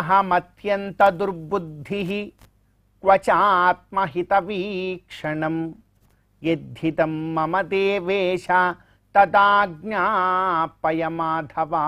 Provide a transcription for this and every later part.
క్వాహమత్యంత దుర్బుద్ధి క్వచాత్మహిత వీక్షణం యద్ధితం మమ దేవేశ తదాజ్ఞాపయ మాధవా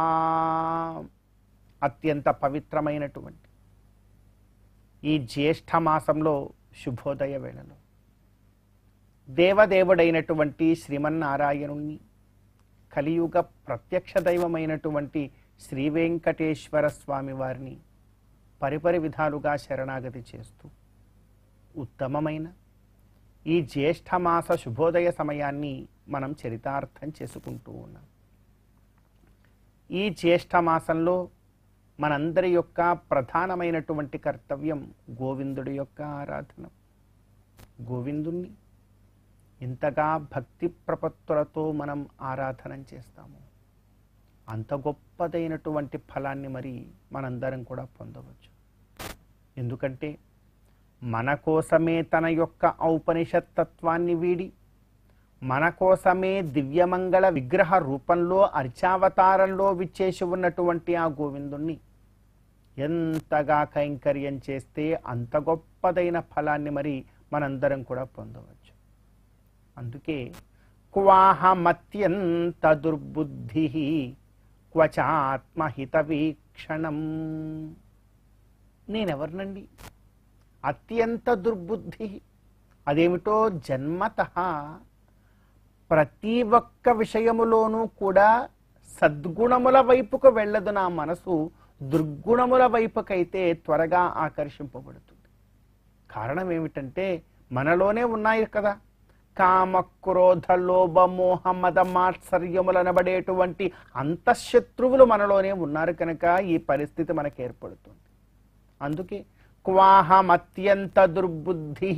అత్యంత పవిత్రమైనటువంటి ఈ జ్యేష్ఠ మాసంలో శుభోదయ వేళలో దేవదేవుడైనటువంటి శ్రీమన్నారాయణుణ్ణి కలియుగ ప్రత్యక్ష దైవమైనటువంటి శ్రీ వెంకటేశ్వర స్వామి వారిని పరిపరి విధాలుగా శరణాగతి చేస్తూ ఉత్తమమైన ఈ జ్యేష్ఠమాస శుభోదయ సమయాన్ని మనం చరితార్థం చేసుకుంటూ ఉన్నాం ఈ జ్యేష్ఠమాసంలో మనందరి యొక్క ప్రధానమైనటువంటి కర్తవ్యం గోవిందుడి యొక్క ఆరాధన గోవిందుణ్ణి ఇంతగా భక్తి ప్రపత్తులతో మనం ఆరాధన చేస్తాము అంత గొప్పదైనటువంటి ఫలాన్ని మరి మనందరం కూడా పొందవచ్చు ఎందుకంటే మన కోసమే తన యొక్క ఔపనిషత్ తత్వాన్ని వీడి మన కోసమే దివ్యమంగళ విగ్రహ రూపంలో అర్చావతారంలో విచ్చేసి ఉన్నటువంటి ఆ గోవిందుణ్ణి ఎంతగా కైంకర్యం చేస్తే అంత గొప్పదైన ఫలాన్ని మరి మనందరం కూడా పొందవచ్చు అందుకే క్వాహమత్యంత దుర్బుద్ధి క్వచాత్మహిత వీక్షణం నేనెవరినండి అత్యంత దుర్బుద్ధి అదేమిటో జన్మత ప్రతి ఒక్క విషయములోనూ కూడా సద్గుణముల వైపుకు వెళ్ళదు నా మనసు దుర్గుణముల వైపుకైతే త్వరగా ఆకర్షింపబడుతుంది కారణం ఏమిటంటే మనలోనే ఉన్నాయి కదా కామ క్రోధ లోభ మోహ మద మాత్సర్యములనబడేటువంటి అంతఃశత్రువులు మనలోనే ఉన్నారు కనుక ఈ పరిస్థితి మనకు ఏర్పడుతుంది అందుకే క్వాహమత్యంత దుర్బుద్ధి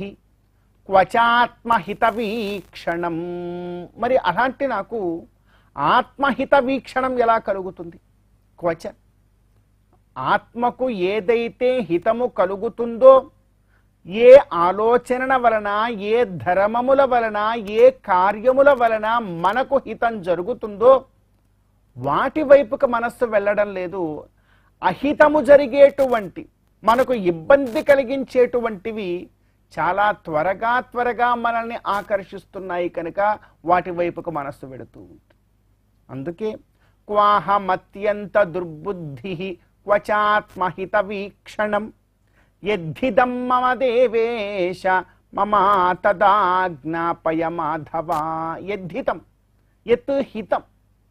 క్వచాత్మహిత వీక్షణం మరి అలాంటి నాకు ఆత్మహిత వీక్షణం ఎలా కలుగుతుంది క్వచ ఆత్మకు ఏదైతే హితము కలుగుతుందో ఏ ఆలోచన వలన ఏ ధర్మముల వలన ఏ కార్యముల వలన మనకు హితం జరుగుతుందో వాటి వైపుకు మనస్సు వెళ్ళడం లేదు అహితము జరిగేటువంటి మనకు ఇబ్బంది కలిగించేటువంటివి చాలా త్వరగా త్వరగా మనల్ని ఆకర్షిస్తున్నాయి కనుక వాటి వైపుకు మనస్సు వెడుతూ ఉంటుంది అందుకే క్వాహమత్యంత దుర్బుద్ధి క్వచాత్మహిత వీక్షణం యద్ధిదం మమ దేవేశ మమ తదాజ్ఞాపయ మాధవా యద్ధితం యత్ హితం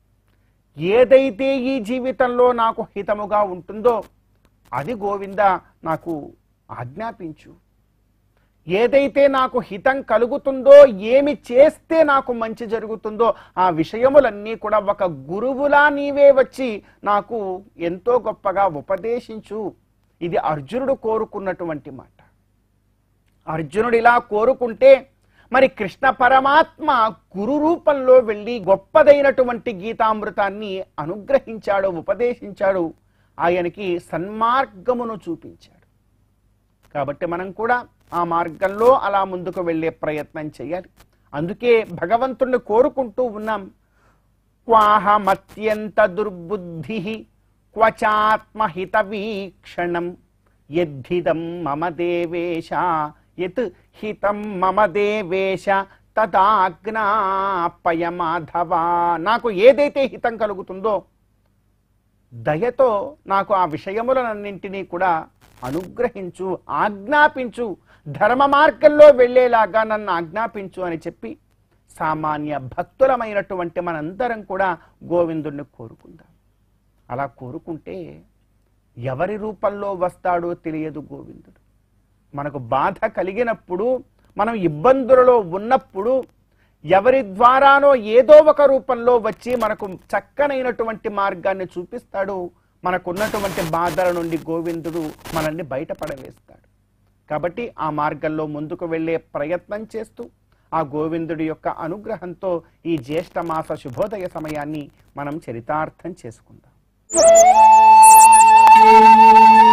ఏదైతే ఈ జీవితంలో నాకు హితముగా ఉంటుందో అది గోవింద నాకు ఆజ్ఞాపించు ఏదైతే నాకు హితం కలుగుతుందో ఏమి చేస్తే నాకు మంచి జరుగుతుందో ఆ విషయములన్నీ కూడా ఒక గురువులా నీవే వచ్చి నాకు ఎంతో గొప్పగా ఉపదేశించు ఇది అర్జునుడు కోరుకున్నటువంటి మాట అర్జునుడు ఇలా కోరుకుంటే మరి కృష్ణ పరమాత్మ గురు రూపంలో వెళ్ళి గొప్పదైనటువంటి గీతామృతాన్ని అనుగ్రహించాడు ఉపదేశించాడు ఆయనకి సన్మార్గమును చూపించాడు కాబట్టి మనం కూడా ఆ మార్గంలో అలా ముందుకు వెళ్ళే ప్రయత్నం చేయాలి అందుకే భగవంతుణ్ణి కోరుకుంటూ ఉన్నాం క్వాహమత్యంత దుర్బుద్ధి క్వచాత్మహిత వీక్షణం యద్ధిదం మమ దేవేశ యత్ హితం మమ దేవేశ తదాజ్ఞాపయ మాధవా నాకు ఏదైతే హితం కలుగుతుందో దయతో నాకు ఆ విషయములనన్నింటినీ కూడా అనుగ్రహించు ఆజ్ఞాపించు ధర్మ మార్గంలో వెళ్ళేలాగా నన్ను ఆజ్ఞాపించు అని చెప్పి సామాన్య భక్తులమైనటువంటి మనందరం కూడా గోవిందుణ్ణి కోరుకుందాం అలా కోరుకుంటే ఎవరి రూపంలో వస్తాడో తెలియదు గోవిందుడు మనకు బాధ కలిగినప్పుడు మనం ఇబ్బందులలో ఉన్నప్పుడు ఎవరి ద్వారానో ఏదో ఒక రూపంలో వచ్చి మనకు చక్కనైనటువంటి మార్గాన్ని చూపిస్తాడు మనకున్నటువంటి బాధల నుండి గోవిందుడు మనల్ని బయటపడవేస్తాడు కాబట్టి ఆ మార్గంలో ముందుకు వెళ్ళే ప్రయత్నం చేస్తూ ఆ గోవిందుడి యొక్క అనుగ్రహంతో ఈ జ్యేష్ఠ మాస శుభోదయ సమయాన్ని మనం చరితార్థం చేసుకుందాం